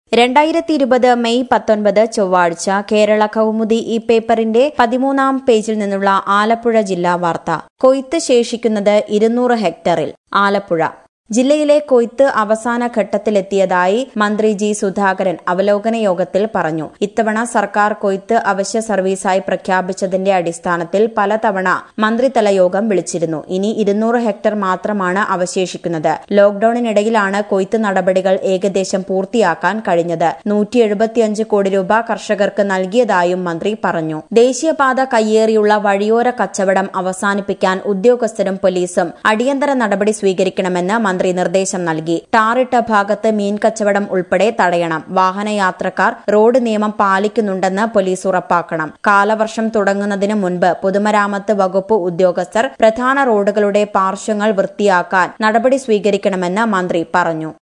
രണ്ടായിരത്തി ഇരുപത് മെയ് പത്തൊൻപത് ചൊവ്വാഴ്ച കേരള കൗമുദി ഈ പേപ്പറിന്റെ പതിമൂന്നാം പേജിൽ നിന്നുള്ള ആലപ്പുഴ ജില്ലാ വാർത്ത കൊയ്ത്ത് ശേഷിക്കുന്നത് ഇരുന്നൂറ് ഹെക്ടറിൽ ആലപ്പുഴ ജില്ലയിലെ കൊയ്ത്ത് അവസാന ഘട്ടത്തിലെത്തിയതായി മന്ത്രി ജി സുധാകരൻ അവലോകന യോഗത്തിൽ പറഞ്ഞു ഇത്തവണ സർക്കാർ കൊയ്ത്ത് അവശ്യ സർവീസായി പ്രഖ്യാപിച്ചതിന്റെ അടിസ്ഥാനത്തിൽ പലതവണ മന്ത്രിതല യോഗം വിളിച്ചിരുന്നു ഇനി ഇരുന്നൂറ് ഹെക്ടർ മാത്രമാണ് അവശേഷിക്കുന്നത് ലോക്ഡൌണിനിടയിലാണ് കൊയ്ത്ത് നടപടികൾ ഏകദേശം പൂർത്തിയാക്കാൻ കഴിഞ്ഞത് നൂറ്റി എഴുപത്തിയഞ്ച് കോടി രൂപ കർഷകർക്ക് നൽകിയതായും മന്ത്രി പറഞ്ഞു ദേശീയപാത കയ്യേറിയുള്ള വഴിയോര കച്ചവടം അവസാനിപ്പിക്കാൻ ഉദ്യോഗസ്ഥരും പോലീസും അടിയന്തര നടപടി സ്വീകരിക്കണമെന്ന് മന്ത്രി നിർദ്ദേശം നൽകി ടാറിട്ട ഭാഗത്ത് മീൻ കച്ചവടം ഉൾപ്പെടെ തടയണം വാഹനയാത്രക്കാർ റോഡ് നിയമം പാലിക്കുന്നുണ്ടെന്ന് പോലീസ് ഉറപ്പാക്കണം കാലവർഷം തുടങ്ങുന്നതിന് മുൻപ് പൊതുമരാമത്ത് വകുപ്പ് ഉദ്യോഗസ്ഥർ പ്രധാന റോഡുകളുടെ പാർശ്വങ്ങൾ വൃത്തിയാക്കാൻ നടപടി സ്വീകരിക്കണമെന്ന് മന്ത്രി പറഞ്ഞു